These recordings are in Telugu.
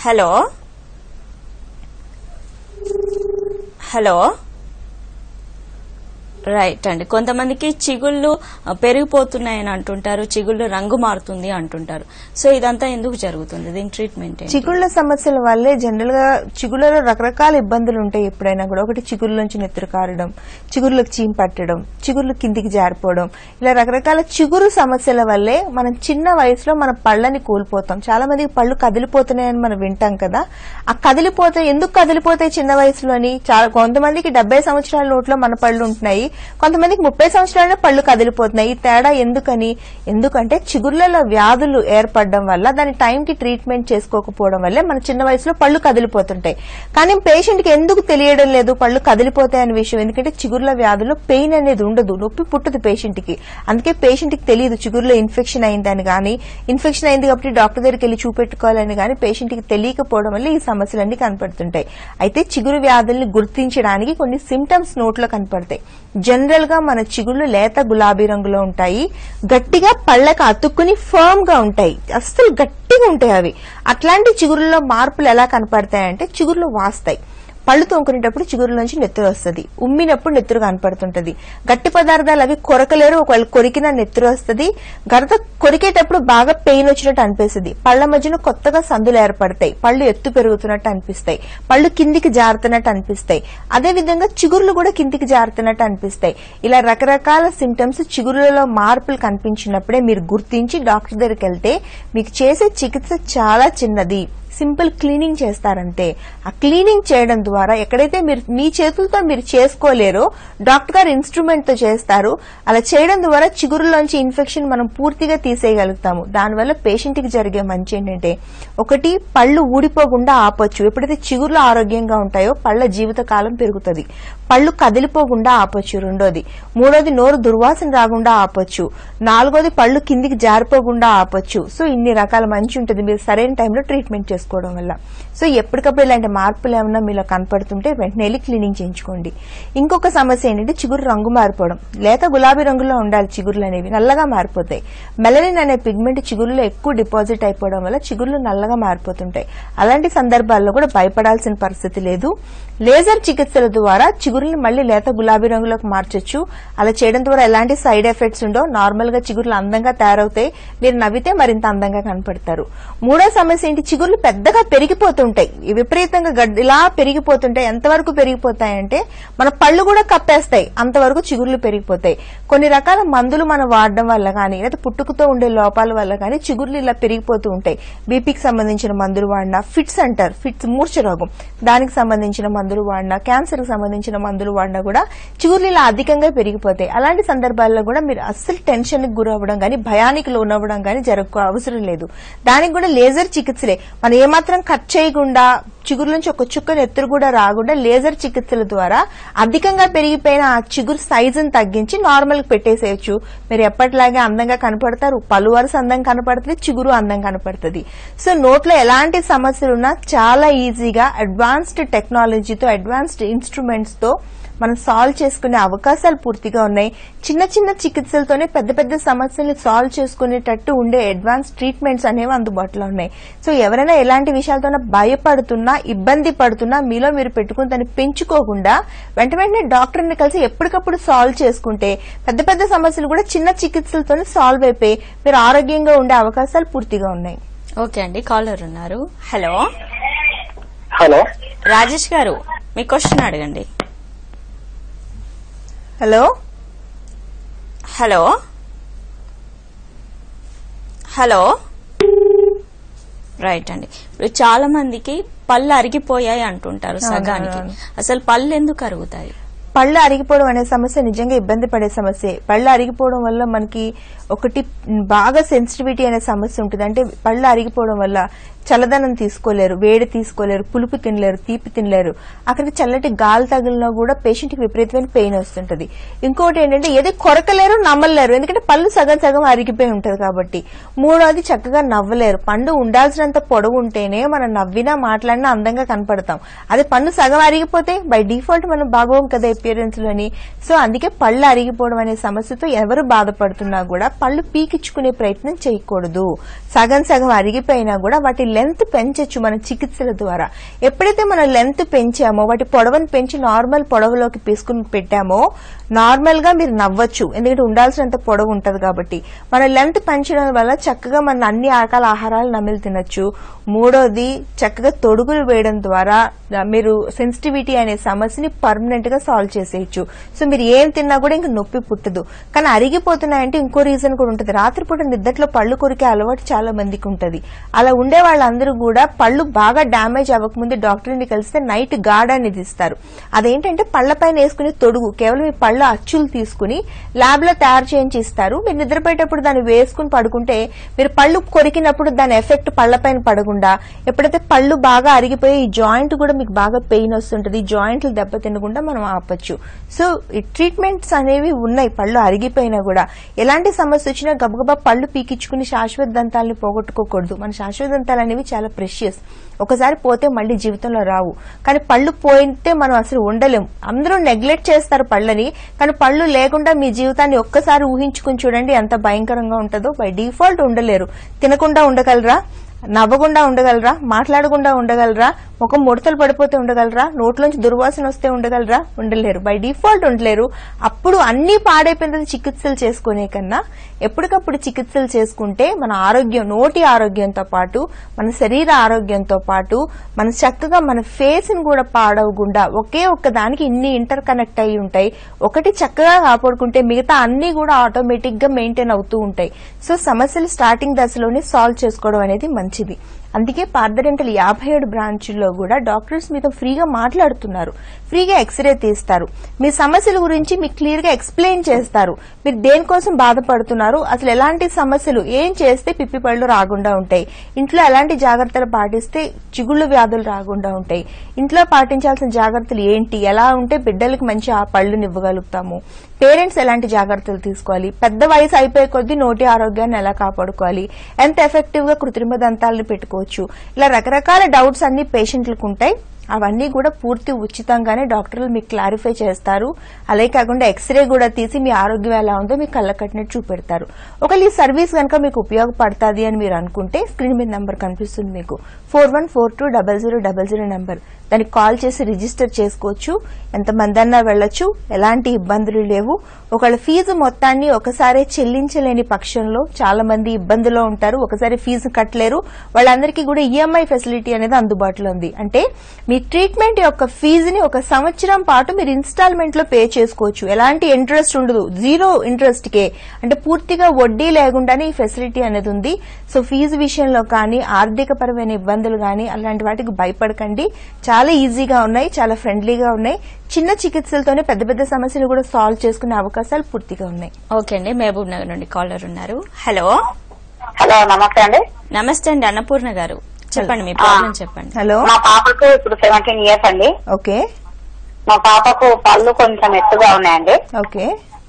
హలో హలో రైట్ అండి కొంతమందికి చిగుళ్ళు ఆ, పెరిగిపోతున్నాయని అంటుంటారు చిగుళ్ళు రంగు మారుతుంది అంటుంటారు సో ఇదంతా ఎందుకు జరుగుతుంది దీని ట్రీట్మెంట్ ఏంటి చిగుళ్ళ సమస్యల వల్లే జనరల్ గా చిగుళ్ళలో రకరకాల ఇబ్బందులు ఉంటాయి ఎప్పుడైనా కూడా ఒకటి చిగుళ్ళ నుంచి నెత్తురు కారడం చిగుర్లకు చీమ్ పట్టడం చిగుర్లు కిందికి జారిపోవడం ఇలా రకరకాల చిగురు సమస్యల వల్లే మనం చిన్న వయసులో మన పళ్ళని కోల్పోతాం చాలా మందికి పళ్ళు కదిలిపోతున్నాయని మనం వింటాం కదా ఆ కదిలిపోతాయి ఎందుకు కదిలిపోతాయి చిన్న వయసులోని చాలా కొంతమందికి డెబ్బై సంవత్సరాల లోట్లో మన పళ్ళు ఉంటున్నాయి కొంతమందికి ముప్పై సంవత్సరాలనే పళ్ళు కదిలిపోతున్నాయి ఈ తేడా ఎందుకని ఎందుకంటే చిగుర్లలో వ్యాధులు ఏర్పడడం వల్ల దాని టైంకి ట్రీట్మెంట్ చేసుకోకపోవడం వల్లే మన చిన్న వయసులో పళ్ళు కదిలిపోతుంటాయి కానీ పేషెంట్ కి ఎందుకు తెలియడం లేదు పళ్ళు కదిలిపోతాయి అనే విషయం ఎందుకంటే చిగుర్ల వ్యాధుల్లో పెయిన్ అనేది ఉండదు నొప్పి పుట్టదు పేషెంట్ కి అందుకే పేషెంట్ కి తెలియదు చిగురులో ఇన్ఫెక్షన్ అయిందని కానీ ఇన్ఫెక్షన్ అయింది కాబట్టి డాక్టర్ దగ్గరికి వెళ్ళి చూపెట్టుకోవాలని కానీ పేషెంట్ కి తెలియకపోవడం వల్ల ఈ సమస్యలన్నీ కనపడుతుంటాయి అయితే చిగురు వ్యాధుల్ని గుర్తించడానికి కొన్ని సిమ్టమ్స్ నోట్లో కనపడతాయి జనరల్ గా మన చిగుళ్ళు లేత గులాబీ రంగులో ఉంటాయి గట్టిగా పళ్ళకి అతుక్కుని ఫర్మ్ గా ఉంటాయి అస్సలు గట్టిగా ఉంటాయి అవి అట్లాంటి చిగురుల్లో మార్పులు ఎలా కనపడతాయంటే చిగుర్లు వాస్తాయి పళ్ళు తోముకునేటప్పుడు చిగురు నుంచి నెత్తురు వస్తుంది ఉమ్మినప్పుడు నెత్తురు కనపడుతుంటది గట్టి పదార్థాలు అవి కొరకలేరు ఒకవేళ కొరికిన నెత్తురు వస్తుంది గరత కొరికేటప్పుడు బాగా పెయిన్ వచ్చినట్టు అనిపిస్తుంది పళ్ళ మధ్యన కొత్తగా సందులు ఏర్పడతాయి పళ్ళు ఎత్తు పెరుగుతున్నట్టు అనిపిస్తాయి పళ్ళు కిందికి జారుతున్నట్టు అనిపిస్తాయి అదే విధంగా చిగుర్లు కూడా కిందికి జారుతున్నట్టు అనిపిస్తాయి ఇలా రకరకాల సిమ్టమ్స్ చిగురులలో మార్పులు కనిపించినప్పుడే మీరు గుర్తించి డాక్టర్ దగ్గరికి వెళ్తే మీకు చేసే చికిత్స చాలా చిన్నది సింపుల్ క్లీనింగ్ చేస్తారంతే ఆ క్లీనింగ్ చేయడం ద్వారా ఎక్కడైతే మీరు మీ చేతులతో మీరు చేసుకోలేరో డాక్టర్ గారు ఇన్స్ట్రుమెంట్ తో చేస్తారు అలా చేయడం ద్వారా చిగురులోంచి ఇన్ఫెక్షన్ మనం పూర్తిగా తీసేయగలుగుతాము దానివల్ల పేషెంట్ కి జరిగే మంచి ఏంటంటే ఒకటి పళ్ళు ఊడిపోకుండా ఆపొచ్చు ఎప్పుడైతే చిగుర్లు ఆరోగ్యంగా ఉంటాయో పళ్ళ జీవిత కాలం పెరుగుతుంది పళ్ళు కదిలిపోకుండా ఆపొచ్చు రెండోది మూడోది నోరు దుర్వాసన రాకుండా ఆపొచ్చు నాలుగోది పళ్ళు కిందికి జారిపోకుండా ఆపొచ్చు సో ఇన్ని రకాల మంచి ఉంటుంది మీరు సరైన టైంలో ట్రీట్మెంట్ చేసుకోవడం వల్ల సో ఎప్పటికప్పుడు ఇలాంటి మార్పులు ఏమన్నా మీలో కనపడుతుంటే వెంటనే వెళ్ళి క్లీనింగ్ చేయించుకోండి ఇంకొక సమస్య ఏంటంటే చిగురు రంగు మారిపోవడం లేత గులాబీ రంగులో ఉండాలి చిగుర్లు అనేవి నల్లగా మారిపోతాయి మెలనిన్ అనే పిగ్మెంట్ చిగురులో ఎక్కువ డిపాజిట్ అయిపోవడం వల్ల చిగుర్లు నల్లగా మారిపోతుంటాయి అలాంటి సందర్భాల్లో కూడా భయపడాల్సిన పరిస్థితి లేదు లేజర్ చికిత్సల ద్వారా చిగురుల్ని మళ్ళీ లేత గులాబీ రంగులోకి మార్చొచ్చు అలా చేయడం ద్వారా ఎలాంటి సైడ్ ఎఫెక్ట్స్ ఉండో నార్మల్ గా చిగుర్లు అందంగా తయారవుతాయి మీరు నవ్వితే మరింత అందంగా కనపడతారు మూడో సమస్య ఏంటి చిగుర్లు పెద్దగా పెరిగిపోతుంటాయి ఈ విపరీతంగా గడ్- ఇలా పెరిగిపోతుంటాయి ఎంతవరకు పెరిగిపోతాయంటే మన పళ్ళు కూడా కప్పేస్తాయి అంతవరకు చిగుర్లు పెరిగిపోతాయి కొన్ని రకాల మందులు మనం వాడడం వల్ల కానీ లేదా పుట్టుకతో ఉండే లోపాల వల్ల కానీ చిగుర్లు ఇలా పెరిగిపోతూ ఉంటాయి బీపీకి సంబంధించిన మందులు వాడినా ఫిట్స్ అంటారు ఫిట్స్ మూర్ఛ రోగం దానికి సంబంధించిన మందులు వాడినా క్యాన్సర్ కి సంబంధించిన మందులు వాడినా కూడా చిగుర్లు ఇలా అధికంగా పెరిగిపోతాయి అలాంటి సందర్భాల్లో కూడా మీరు అస్సలు టెన్షన్ కి గురవ్వడం కానీ భయానికి లోనవ్వడం కానీ జరగ అవసరం లేదు దానికి కూడా లేజర్ చికిత్సలే మనం ఏమాత్రం కట్ చేయకుండా చిగురు నుంచి ఒక చుక్క నెత్తురు కూడా రాకుండా లేజర్ చికిత్సల ద్వారా అధికంగా పెరిగిపోయిన ఆ చిగురు సైజును తగ్గించి నార్మల్ కి పెట్టేసేయచ్చు మీరు ఎప్పటిలాగే అందంగా కనపడతారు పలు వరుస అందం కనపడుతుంది చిగురు అందం కనపడుతుంది సో నోట్లో ఎలాంటి సమస్యలు ఉన్నా చాలా ఈజీగా అడ్వాన్స్డ్ టెక్నాలజీతో అడ్వాన్స్డ్ ఇన్స్ట్రుమెంట్స్ తో మనం సాల్వ్ చేసుకునే అవకాశాలు పూర్తిగా ఉన్నాయి చిన్న చిన్న చికిత్సలతోనే పెద్ద పెద్ద సమస్యల్ని సాల్వ్ చేసుకునేటట్టు ఉండే అడ్వాన్స్ ట్రీట్మెంట్స్ అనేవి అందుబాటులో ఉన్నాయి సో ఎవరైనా ఎలాంటి విషయాలతోనే భయపడుతున్నా ఇబ్బంది పడుతున్నా మీలో మీరు పెట్టుకుని దాన్ని పెంచుకోకుండా వెంట వెంటనే డాక్టర్ని కలిసి ఎప్పటికప్పుడు సాల్వ్ చేసుకుంటే పెద్ద పెద్ద సమస్యలు కూడా చిన్న చికిత్సలతోనే సాల్వ్ అయిపోయి మీరు ఆరోగ్యంగా ఉండే అవకాశాలు పూర్తిగా ఉన్నాయి ఓకే అండి కాలర్ ఉన్నారు హలో హలో రాజేష్ గారు మీ క్వశ్చన్ అడగండి హలో హలో హలో రైట్ అండి ఇప్పుడు చాలా మందికి పళ్ళు అరిగిపోయాయి అంటుంటారు సగానికి అవును. అసలు పళ్ళు ఎందుకు అరుగుతాయి పళ్ళు అరిగిపోవడం అనే సమస్య నిజంగా ఇబ్బంది పడే సమస్య పళ్ళు అరిగిపోవడం వల్ల మనకి ఒకటి బాగా సెన్సిటివిటీ అనే సమస్య ఉంటుంది అంటే పళ్ళు అరిగిపోవడం వల్ల చల్లదనం తీసుకోలేరు వేడి తీసుకోలేరు పులుపు తినలేరు తీపి తినలేరు అక్కడికి చల్లటి గాలి తగిలినా కూడా పేషెంట్ కి విపరీతమైన పెయిన్ వస్తుంటది ఇంకోటి ఏంటంటే ఏది కొరకలేరు నమ్మలేరు ఎందుకంటే పళ్ళు సగం సగం అరిగిపోయి ఉంటది కాబట్టి మూడోది చక్కగా నవ్వలేరు పండు ఉండాల్సినంత పొడవు ఉంటేనే మనం నవ్వినా మాట్లాడినా అందంగా కనపడతాం అదే పన్ను సగం అరిగిపోతే బై డిఫాల్ట్ మనం బాగోం కదా అపియరెన్స్ లోని సో అందుకే పళ్ళు అరిగిపోవడం అనే సమస్యతో ఎవరు బాధపడుతున్నా కూడా పళ్ళు పీకించుకునే ప్రయత్నం చేయకూడదు సగం సగం అరిగిపోయినా కూడా వాటి లెంత్ పెంచొచ్చు మన చికిత్సల ద్వారా ఎప్పుడైతే మనం లెంత్ పెంచామో వాటి పొడవును పెంచి నార్మల్ పొడవులోకి పీసుకుని పెట్టామో నార్మల్ గా మీరు నవ్వచ్చు ఎందుకంటే ఉండాల్సినంత పొడవు ఉంటది కాబట్టి మన లెంత్ పెంచడం వల్ల చక్కగా మన అన్ని రకాల ఆహారాలు నమిలి తినొచ్చు మూడోది చక్కగా తొడుగులు వేయడం ద్వారా ద- మీరు సెన్సిటివిటీ అనే సమస్యని పర్మనెంట్ గా సాల్వ్ చేసేయచ్చు సో మీరు ఏం తిన్నా కూడా ఇంక నొప్పి పుట్టదు కానీ అరిగిపోతున్నాయంటే ఇంకో రీజన్ కూడా ఉంటుంది రాత్రిపూట నిద్దట్లో పళ్ళు కొరికే అలవాటు చాలా మందికి ఉంటుంది అలా ఉండే వాళ్ళందరూ కూడా పళ్ళు బాగా డ్యామేజ్ అవ్వకముందే డాక్టర్ని కలిస్తే నైట్ గార్డ్ అనేది ఇస్తారు అదేంటంటే పళ్ళపైన వేసుకునే తొడుగు కేవలం ఈ పళ్ళ అచ్చులు తీసుకుని ల్యాబ్ లో తయారు చేయించి ఇస్తారు మీరు నిద్రపోయేటప్పుడు దాన్ని వేసుకుని పడుకుంటే మీరు పళ్ళు కొరికినప్పుడు దాని ఎఫెక్ట్ పళ్ళపైన పడకుండా ఎప్పుడైతే పళ్ళు బాగా అరిగిపోయి ఈ జాయింట్ కూడా మీకు బాగా పెయిన్ వస్తుంటది ఈ జాయింట్లు దెబ్బ తినకుండా మనం ఆపచ్చు సో ఈ ట్రీట్మెంట్స్ అనేవి ఉన్నాయి పళ్ళు అరిగిపోయినా కూడా ఎలాంటి సమస్య వచ్చినా గబగబా పళ్ళు పీకించుకుని శాశ్వత దంతాలను పోగొట్టుకోకూడదు మన శాశ్వత దంతాలు అనేవి చాలా ప్రెషియస్ ఒకసారి పోతే మళ్ళీ జీవితంలో రావు కానీ పళ్ళు పోయితే మనం అసలు ఉండలేం అందరూ నెగ్లెక్ట్ చేస్తారు పళ్ళని కానీ పళ్ళు లేకుండా మీ జీవితాన్ని ఒక్కసారి ఊహించుకుని చూడండి ఎంత భయంకరంగా ఉంటుందో బై డిఫాల్ట్ ఉండలేరు తినకుండా ఉండగలరా నవ్వకుండా ఉండగలరా మాట్లాడకుండా ఉండగలరా ముఖం ముడతలు పడిపోతే ఉండగలరా నోట్లోంచి దుర్వాసన వస్తే ఉండగలరా ఉండలేరు బై డిఫాల్ట్ ఉండలేరు అప్పుడు అన్ని పాడైపోయిన తర్వాత చికిత్సలు చేసుకునే కన్నా ఎప్పటికప్పుడు చికిత్సలు చేసుకుంటే మన ఆరోగ్యం నోటి ఆరోగ్యంతో పాటు మన శరీర ఆరోగ్యంతో పాటు మన చక్కగా మన ఫేస్ ని కూడా పాడవకుండా ఒకే ఒక్క దానికి ఇన్ని ఇంటర్ కనెక్ట్ అయి ఉంటాయి ఒకటి చక్కగా కాపాడుకుంటే మిగతా అన్ని కూడా ఆటోమేటిక్ గా మెయింటైన్ అవుతూ ఉంటాయి సో సమస్యలు స్టార్టింగ్ దశలోనే సాల్వ్ చేసుకోవడం అనేది మంచిది అందుకే పార్థడెంటల్ యాభై ఏడు బ్రాంచ్ల్లో కూడా డాక్టర్స్ మీతో ఫ్రీగా మాట్లాడుతున్నారు ఫ్రీగా ఎక్స్రే తీస్తారు మీ సమస్యల గురించి మీకు క్లియర్ గా ఎక్స్ప్లెయిన్ చేస్తారు మీరు దేనికోసం బాధపడుతున్నారు అసలు ఎలాంటి సమస్యలు ఏం చేస్తే పిప్పి పళ్ళు రాకుండా ఉంటాయి ఇంట్లో ఎలాంటి జాగ్రత్తలు పాటిస్తే చిగుళ్ళు వ్యాధులు రాకుండా ఉంటాయి ఇంట్లో పాటించాల్సిన జాగ్రత్తలు ఏంటి ఎలా ఉంటే బిడ్డలకు మంచి ఆ పళ్ళుని ఇవ్వగలుగుతాము పేరెంట్స్ ఎలాంటి జాగ్రత్తలు తీసుకోవాలి పెద్ద వయసు అయిపోయే కొద్దీ నోటి ఆరోగ్యాన్ని ఎలా కాపాడుకోవాలి ఎంత ఎఫెక్టివ్ గా కృత్రిమ దంతాలను పెట్టుకోవచ్చు ఇలా రకరకాల డౌట్స్ అన్ని పేషెంట్లకు ఉంటాయి అవన్నీ కూడా పూర్తి ఉచితంగానే డాక్టర్లు మీకు క్లారిఫై చేస్తారు అలాగే కాకుండా ఎక్స్రే కూడా తీసి మీ ఆరోగ్యం ఎలా ఉందో మీకు కళ్ళ కట్టినట్టు చూపెడతారు ఒకవేళ ఈ సర్వీస్ కనుక మీకు ఉపయోగపడుతుంది అని మీరు అనుకుంటే స్క్రీన్ మీద నంబర్ కనిపిస్తుంది మీకు four one four two double zero double zero number దానికి కాల్ చేసి రిజిస్టర్ చేసుకోవచ్చు ఎంతమంది అన్నా వెళ్ళొచ్చు ఎలాంటి ఇబ్బందులు లేవు ఒకళ్ళ ఫీజు మొత్తాన్ని ఒకసారి చెల్లించలేని పక్షంలో చాలా మంది ఇబ్బందులో ఉంటారు ఒకసారి ఫీజు కట్టలేరు వాళ్ళందరికీ కూడా ఈఎంఐ ఫెసిలిటీ అనేది అందుబాటులో ఉంది అంటే మీ ట్రీట్మెంట్ యొక్క ఫీజుని ఒక సంవత్సరం పాటు మీరు ఇన్స్టాల్మెంట్ లో పే చేసుకోవచ్చు ఎలాంటి ఇంట్రెస్ట్ ఉండదు జీరో ఇంట్రెస్ట్ కే అంటే పూర్తిగా వడ్డీ లేకుండానే ఈ ఫెసిలిటీ అనేది ఉంది సో ఫీజు విషయంలో కానీ ఆర్థిక పరమైన ఇబ్బందులు కానీ అలాంటి వాటికి భయపడకండి చాలా ఈజీగా ఉన్నాయి చాలా ఫ్రెండ్లీగా ఉన్నాయి చిన్న చికిత్సలతోనే పెద్ద పెద్ద సమస్యలు కూడా సాల్వ్ చేసుకునే అవకాశాలు పూర్తిగా ఉన్నాయి ఓకే అండి మహబూబ్ నగర్ నుండి కాలర్ ఉన్నారు హలో హలో నమస్తే అండి నమస్తే అండి అన్నపూర్ణ గారు చెప్పండి మీ ప్రాబ్లం చెప్పండి హలో మా పాపకు ఇప్పుడు సెవెంటీన్ ఇయర్స్ అండి ఓకే మా పాపకు పళ్ళు కొంచెం ఎత్తుగా ఉన్నాయండి ఓకే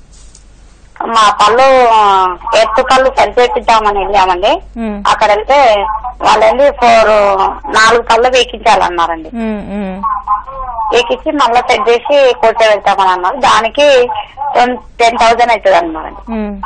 మా పళ్ళు ఆ, ఎత్తు పళ్ళు సరిచేపిద్దామని వెళ్ళామండి మ్మ్. అక్కడ వెళ్తే వాళ్ళండి ఫోర్ నాలుగు పళ్ళు వేయించాలన్నారండి మ్మ్, మ్మ్. వేకిచ్చి మళ్ళీ సెట్ చేసి కొట్టే వెళ్తామని అన్నారు దానికి టెన్ థౌసండ్ అవుతుంది అన్నారండి మ్మ్.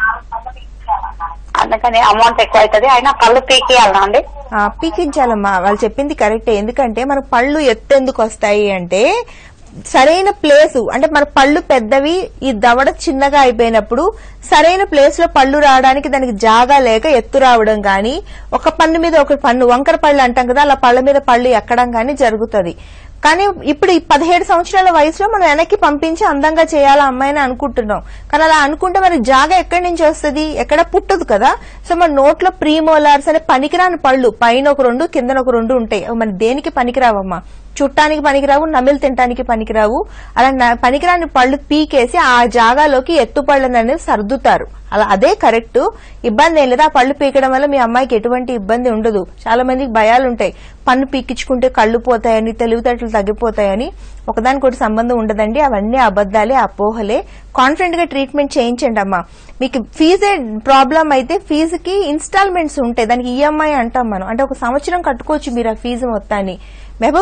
అందుకని అమౌంట్ ఎక్కువ అవుతుంది అయినా పళ్ళు పీకియాలనా అండి ఆ, పీకించాలమ్మా వాళ్ళు చెప్పింది కరెక్టే ఎందుకంటే మన పళ్ళు ఎత్తు ఎందుకు వస్తాయి అంటే సరైన ప్లేస్ అంటే మన పళ్ళు పెద్దవి ఈ దవడ చిన్నగా అయిపోయినప్పుడు సరైన ప్లేస్ లో పళ్ళు రావడానికి దానికి జాగా లేక ఎత్తు రావడం గాని ఒక పన్ను మీద ఒక పన్ను వంకర పళ్ళు అంటాం కదా అలా పళ్ళ మీద పళ్ళు ఎక్కడం గాని జరుగుతుంది కానీ ఇప్పుడు ఈ పదిహేడు సంవత్సరాల వయసులో మనం వెనక్కి పంపించి అందంగా చేయాలా అమ్మాయిని అనుకుంటున్నాం కానీ అలా అనుకుంటే మరి జాగా ఎక్కడి నుంచి వస్తుంది ఎక్కడ పుట్టదు కదా సో మన నోట్లో ప్రీమోలార్స్ అనే పనికిరాని పళ్ళు పైన ఒక రెండు కిందన ఒక రెండు ఉంటాయి అవి మన దేనికి పనికిరావమ్మా చుట్టానికి పనికిరావు నమిలి తినడానికి పనికిరావు అలా న- పనికిరాని పళ్ళు పీకేసి ఆ జాగాలోకి ఎత్తు పళ్ళని అనేది సర్దుతారు అలా అదే కరెక్ట్ ఇబ్బంది ఏం లేదు ఆ పళ్ళు పీకడం వల్ల మీ అమ్మాయికి ఎటువంటి ఇబ్బంది ఉండదు చాలా మందికి భయాలు ఉంటాయి పన్ను పీకించుకుంటే కళ్ళు పోతాయని తెలివితేటలు తగ్గిపోతాయని ఒకదానికొకటి సంబంధం ఉండదండి అవన్నీ అబద్దాలే అపోహలే కాన్ఫిడెంట్ గా ట్రీట్మెంట్ చేయించండి అమ్మా మీకు ఫీజే ప్రాబ్లం అయితే ఫీజుకి ఇన్స్టాల్మెంట్స్ ఉంటాయి దానికి ఈఎంఐ అంటాం మనం అంటే ఒక సంవత్సరం కట్టుకోవచ్చు మీరు ఆ ఫీజు మొత్తాన్ని మహబూబ్ నగర్ అంటే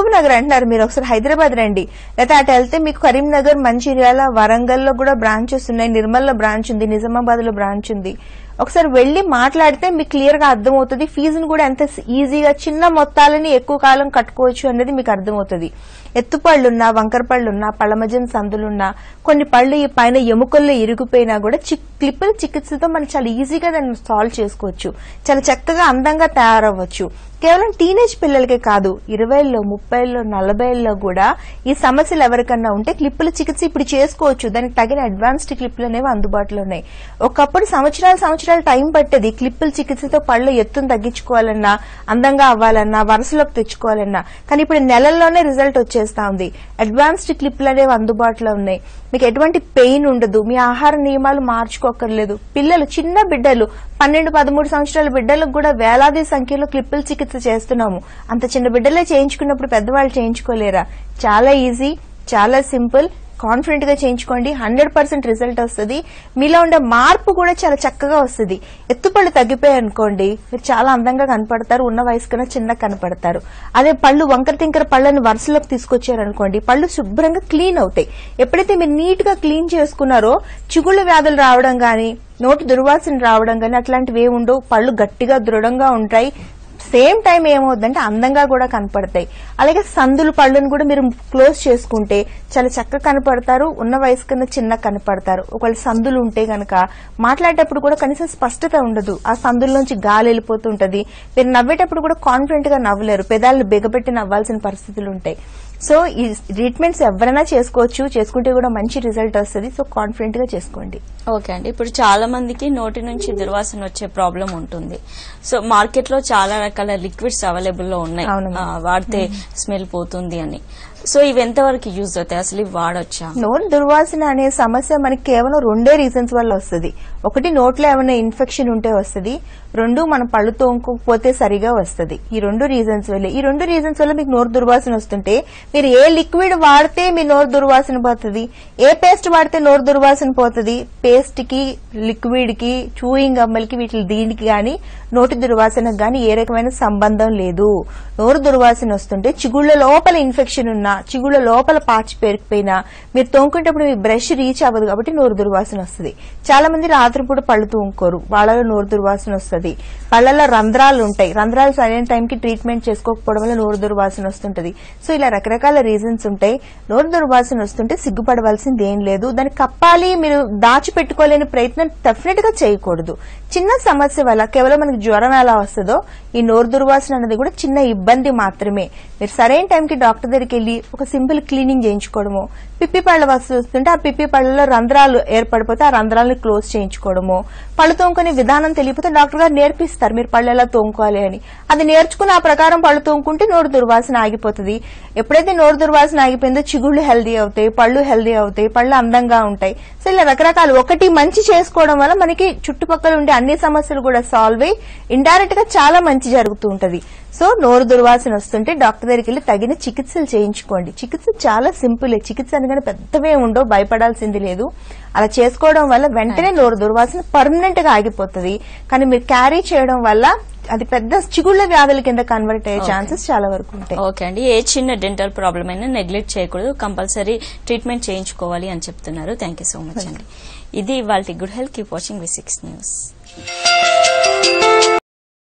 అంటున్నారు మీరు ఒకసారి హైదరాబాద్ రండి లేకపోతే అటు వెళ్తే మీకు కరీంనగర్ మంచిర్యాల వరంగల్లో కూడా బ్రాంచెస్ ఉన్నాయి నిర్మల్లో బ్రాంచ్ ఉంది నిజామాబాద్ లో బ్రాంచ్ ఉంది ఒకసారి వెళ్లి మాట్లాడితే మీకు క్లియర్ గా అర్థమవుతుంది ఫీజును కూడా ఎంత ఈజీగా చిన్న మొత్తాలని ఎక్కువ కాలం కట్టుకోవచ్చు అనేది మీకు అర్థమవుతుంది ఎత్తుపళ్ళున్నా వంకర పళ్ళున్నా పళ్ళ మధ్యన సందులున్నా కొన్ని పళ్ళు ఈ పైన ఎముకల్లో ఇరిగిపోయినా కూడా చి- క్లిప్పుల చికిత్సతో మనం చాలా ఈజీగా దాన్ని సాల్వ్ చేసుకోవచ్చు చాలా చక్కగా అందంగా తయారవ్వచ్చు కేవలం టీనేజ్ పిల్లలకే కాదు ఇరవైలో ముప్పైలో నలభైలో కూడా ఈ సమస్యలు ఎవరికన్నా ఉంటే క్లిప్పుల చికిత్స ఇప్పుడు చేసుకోవచ్చు దానికి తగిన అడ్వాన్స్డ్ క్లిప్పులు అనేవి అందుబాటులో ఉన్నాయి ఒకప్పుడు సంవత్సరాలు సంవత్సరాలు టైం పట్టేది క్లిప్పుల చికిత్సతో పళ్ళ ఎత్తును తగ్గించుకోవాలన్నా అందంగా అవ్వాలన్నా వరుసలోకి తెచ్చుకోవాలన్నా కానీ ఇప్పుడు నెలల్లోనే రిజల్ట్ వచ్చేస్తా ఉంది అడ్వాన్స్డ్ క్లిప్పులు అనేవి అందుబాటులో ఉన్నాయి మీకు ఎటువంటి పెయిన్ ఉండదు మీ ఆహార నియమాలు మార్చుకోకర్లేదు పిల్లలు చిన్న బిడ్డలు పన్నెండు పదమూడు సంవత్సరాల బిడ్డలకు కూడా వేలాది సంఖ్యలో క్లిప్పుల చికిత్స చేస్తున్నాము అంత చిన్న బిడ్డలే చేయించుకున్నప్పుడు పెద్దవాళ్ళు చేయించుకోలేరా చాలా ఈజీ చాలా సింపుల్ కాన్ఫిడెంట్ గా చేయించుకోండి హండ్రెడ్ పర్సెంట్ రిజల్ట్ వస్తుంది మీలో ఉండే మార్పు కూడా చాలా చక్కగా వస్తుంది ఎత్తుపళ్ళు తగ్గిపోయాయి అనుకోండి మీరు చాలా అందంగా కనపడతారు ఉన్న వయసు కన్నా చిన్నగా కనపడతారు అదే పళ్ళు వంకర తింకర పళ్ళని వరుసలోకి తీసుకొచ్చారనుకోండి పళ్ళు శుభ్రంగా క్లీన్ అవుతాయి ఎప్పుడైతే మీరు నీట్ గా క్లీన్ చేసుకున్నారో చిగుళ్ళ వ్యాధులు రావడం గానీ నోటి దుర్వాసన రావడం గానీ అట్లాంటివి ఏమి ఉండవు పళ్ళు గట్టిగా దృఢంగా ఉంటాయి సేమ్ టైం ఏమవుతుందంటే అందంగా కూడా కనపడతాయి అలాగే సందులు పళ్ళను కూడా మీరు క్లోజ్ చేసుకుంటే చాలా చక్కగా కనపడతారు ఉన్న వయసు కన్నా చిన్న కనపడతారు ఒకవేళ సందులు ఉంటే గనక మాట్లాడేటప్పుడు కూడా కనీసం స్పష్టత ఉండదు ఆ సందుల్లోంచి గాలి వెళ్ళిపోతుంటది మీరు నవ్వేటప్పుడు కూడా కాన్ఫిడెంట్ గా నవ్వలేరు పెదాలను బిగబెట్టి నవ్వాల్సిన పరిస్థితులు ఉంటాయి సో ఈ ట్రీట్మెంట్స్ ఎవరైనా చేసుకోవచ్చు చేసుకుంటే కూడా మంచి రిజల్ట్ వస్తుంది సో కాన్ఫిడెంట్ గా చేసుకోండి ఓకే అండి ఇప్పుడు చాలా మందికి నోటి నుంచి దుర్వాసన వచ్చే ప్రాబ్లం ఉంటుంది సో మార్కెట్ లో చాలా రకాల లిక్విడ్స్ అవైలబుల్ లో ఉన్నాయి అవును. ఆ, వాడితే స్మెల్ పోతుంది అని సో ఇవి ఎంతవరకు యూజ్ అవుతాయి అసలు ఇవి వాడొచ్చా నోరు దుర్వాసన అనే సమస్య మనకి కేవలం రెండే రీజన్స్ వల్ల వస్తుంది ఒకటి నోట్లో ఏమైనా ఇన్ఫెక్షన్ ఉంటే వస్తుంది రెండు మన పళ్ళు తోముకోకపోతే సరిగా వస్తుంది ఈ రెండు రీజన్స్ వల్ల ఈ రెండు రీజన్స్ వల్ల మీకు నోరు దుర్వాసన వస్తుంటే మీరు ఏ లిక్విడ్ వాడితే మీ నోరు దుర్వాసన పోతుంది ఏ పేస్ట్ వాడితే నోరు దుర్వాసన పోతుంది పేస్ట్ కి లిక్విడ్ కి చూయింగ్ గమ్మలకి వీటి దీనికి గాని నోటి దుర్వాసనకు గాని ఏ రకమైన సంబంధం లేదు నోరు దుర్వాసన వస్తుంటే చిగుళ్ళ లోపల ఇన్ఫెక్షన్ ఉన్నా చిగుళ్ళ లోపల పాచి పేరుకుపోయినా మీరు తోముకునేటప్పుడు మీ బ్రష్ రీచ్ అవ్వదు కాబట్టి నోరు దుర్వాసన వస్తుంది చాలా మంది రాత్రిపూట పళ్ళు తోముకోరు వాళ్ళలో నోరు దుర్వాసన వస్తుంది పళ్ళల్లో రంధ్రాలు ఉంటాయి రంధ్రాలు సరైన టైంకి ట్రీట్మెంట్ చేసుకోకపోవడం వల్ల నోరు దుర్వాసన వస్తుంటది సో ఇలా రకరకాల రీజన్స్ ఉంటాయి నోరు దుర్వాసన వస్తుంటే సిగ్గుపడవలసింది ఏం లేదు దాన్ని కప్పాలి మీరు దాచిపెట్టుకోలేని ప్రయత్నం డెఫినెట్ గా చేయకూడదు చిన్న సమస్య వల్ల కేవలం మనకి జ్వరం ఎలా వస్తుందో ఈ నోరు దుర్వాసన అనేది కూడా చిన్న ఇబ్బంది మాత్రమే మీరు సరైన టైంకి డాక్టర్ దగ్గరికి వెళ్ళి ఒక సింపుల్ క్లీనింగ్ చేయించుకోవడము పిప్పి పళ్ళ వస్తు వస్తుంటే ఆ పిప్పి పళ్ళలో రంధ్రాలు ఏర్పడిపోతే ఆ రంధ్రాలను క్లోజ్ చేయించుకోవడము పళ్ళు తోముకునే విధానం తెలియకపోతే డాక్టర్ గారు నేర్పిస్తారు మీరు పళ్ళు ఎలా తోముకోవాలి అని అది నేర్చుకుని ఆ ప్రకారం పళ్ళు తోముకుంటే నోరు దుర్వాసన ఆగిపోతుంది ఎప్పుడైతే నోరు దుర్వాసన ఆగిపోయిందో చిగుళ్ళు హెల్దీ అవుతాయి పళ్ళు హెల్దీ అవుతాయి పళ్ళు అందంగా ఉంటాయి సో ఇలా రకరకాలు ఒకటి మంచి చేసుకోవడం వల్ల మనకి చుట్టుపక్కల ఉండే అన్ని సమస్యలు కూడా సాల్వ్ అయ్యి ఇండైరెక్ట్ గా చాలా మంచి జరుగుతూ ఉంటది సో నోరు దుర్వాసన వస్తుంటే డాక్టర్ దగ్గరికి వెళ్ళి తగిన చికిత్సలు చేయించుకోండి చికిత్స చాలా సింపుల్ చికిత్స అనగానే పెద్దవే ఉండవు భయపడాల్సింది లేదు అలా చేసుకోవడం వల్ల వెంటనే నోరు దుర్వాసన పర్మనెంట్ గా ఆగిపోతుంది కానీ మీరు క్యారీ చేయడం వల్ల అది పెద్ద చిగుళ్ళ వ్యాధుల కింద కన్వర్ట్ అయ్యే ఛాన్సెస్ చాలా వరకు ఉంటాయి ఓకే అండి ఏ చిన్న డెంటల్ ప్రాబ్లం అయినా నెగ్లెక్ట్ చేయకూడదు కంపల్సరీ ట్రీట్మెంట్ చేయించుకోవాలి అని చెప్తున్నారు థ్యాంక్ యూ సో మచ్ అండి ఇది ఇవాళ good health keep watching V six news